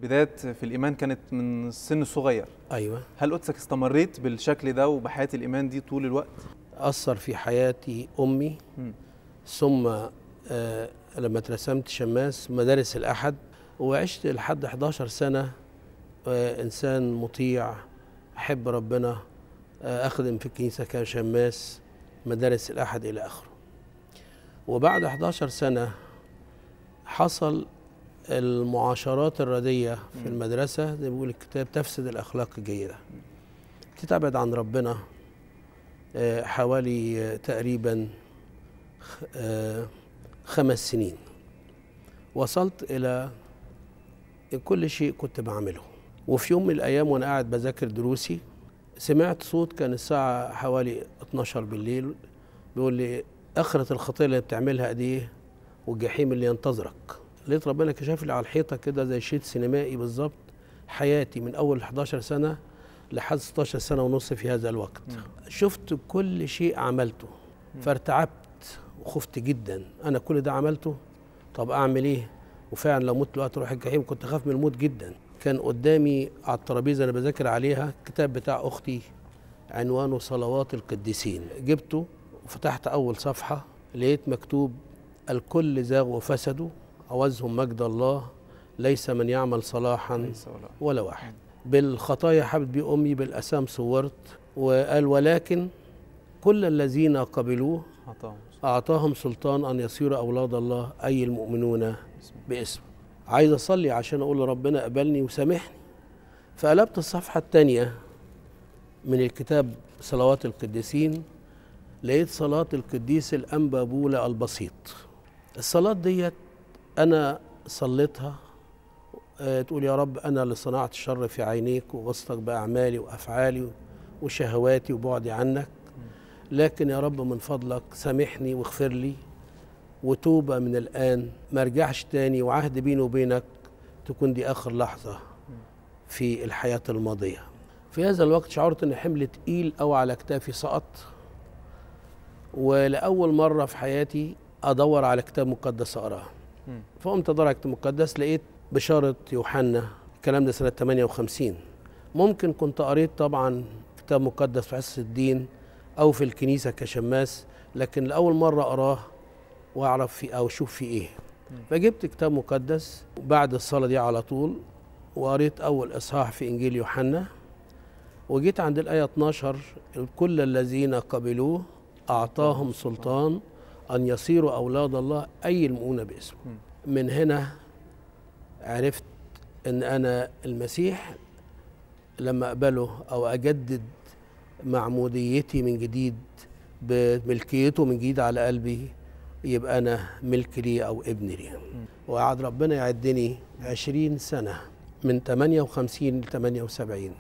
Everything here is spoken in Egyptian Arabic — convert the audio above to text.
البدايات في الإيمان كانت من سن صغير ايوه هل قدسك استمريت بالشكل ده وبحياة الإيمان دي طول الوقت؟ اثر في حياتي امي مم. ثم آه لما اترسمت شماس مدارس الاحد وعشت لحد 11 سنه آه انسان مطيع احب ربنا آه اخدم في الكنيسه كشماس مدارس الاحد الى اخره وبعد 11 سنه حصل المعاشرات الرديه في المدرسه زي ما بيقول الكتاب تفسد الاخلاق الجيده تتبعد عن ربنا آه، حوالي آه، تقريبا خ- آه، خمس سنين وصلت إلى كل شيء كنت بعمله وفي يوم من الأيام وأنا قاعد بذاكر دروسي سمعت صوت كان الساعة حوالي 12 بالليل بيقول لي آخرة الخطية اللي بتعملها دي إيه؟ والجحيم اللي ينتظرك لقيت ربنا كشف لي على الحيطة كده زي شيت سينمائي بالظبط حياتي من أول 11 سنة لحد 16 سنة ونص في هذا الوقت شفت كل شيء عملته فارتعبت وخفت جدا أنا كل ده عملته طب أعمل إيه وفعلا لو مت دلوقتي أروح الجحيم كنت أخاف من الموت جدا كان قدامي على الترابيزة اللي بذاكر عليها الكتاب بتاع أختي عنوانه صلوات القديسين جبته وفتحت أول صفحة لقيت مكتوب الكل زاغوا وفسدوا عوزهم مجد الله ليس من يعمل صلاحا ليس ولا ولا واحد بالخطايا حبت بي أمي بالأسام صورت وقال ولكن كل الذين قبلوه عطاهم أعطاهم سلطان أن يصيروا أولاد الله أي المؤمنون اسمه. باسمه عايز أصلي عشان أقول لربنا قبلني وسامحني فقلبت الصفحة الثانية من الكتاب صلوات القديسين لقيت صلاة القديس الأنبا بولا البسيط الصلاة ديت أنا صليتها آه، تقول يا رب أنا اللي صنعت الشر في عينيك ووسطك بأعمالي وأفعالي وشهواتي وبعدي عنك لكن يا رب من فضلك سامحني واغفر لي وتوبة من الآن ما ارجعش تاني وعهد بيني وبينك تكون دي آخر لحظة في الحياة الماضية في هذا الوقت شعرت ان حمل تقيل أو على كتافي سقط ولأول مرة في حياتي أدور على كتاب مقدس أقراه مم. فقمت أدور على كتاب مقدس لقيت بشارة يوحنا الكلام ده سنة 58 ممكن كنت قريت طبعا كتاب مقدس في حصة الدين أو في الكنيسة كشماس لكن لأول مرة أقراه وأعرف في أو أشوف فيه إيه فجبت كتاب مقدس بعد الصلاة دي على طول وقريت أول إصحاح في إنجيل يوحنا وجيت عند الآية 12 كل الذين قبلوه أعطاهم سلطان أن يصيروا أولاد الله أي المؤمنون باسمه من هنا عرفت أن أنا المسيح لما أقبله أو أجدد معموديتي من جديد بملكيته من جديد على قلبي يبقى أنا ملك لي أو ابن لي وقعد ربنا يعدني عشرين سنة من 58 ل 78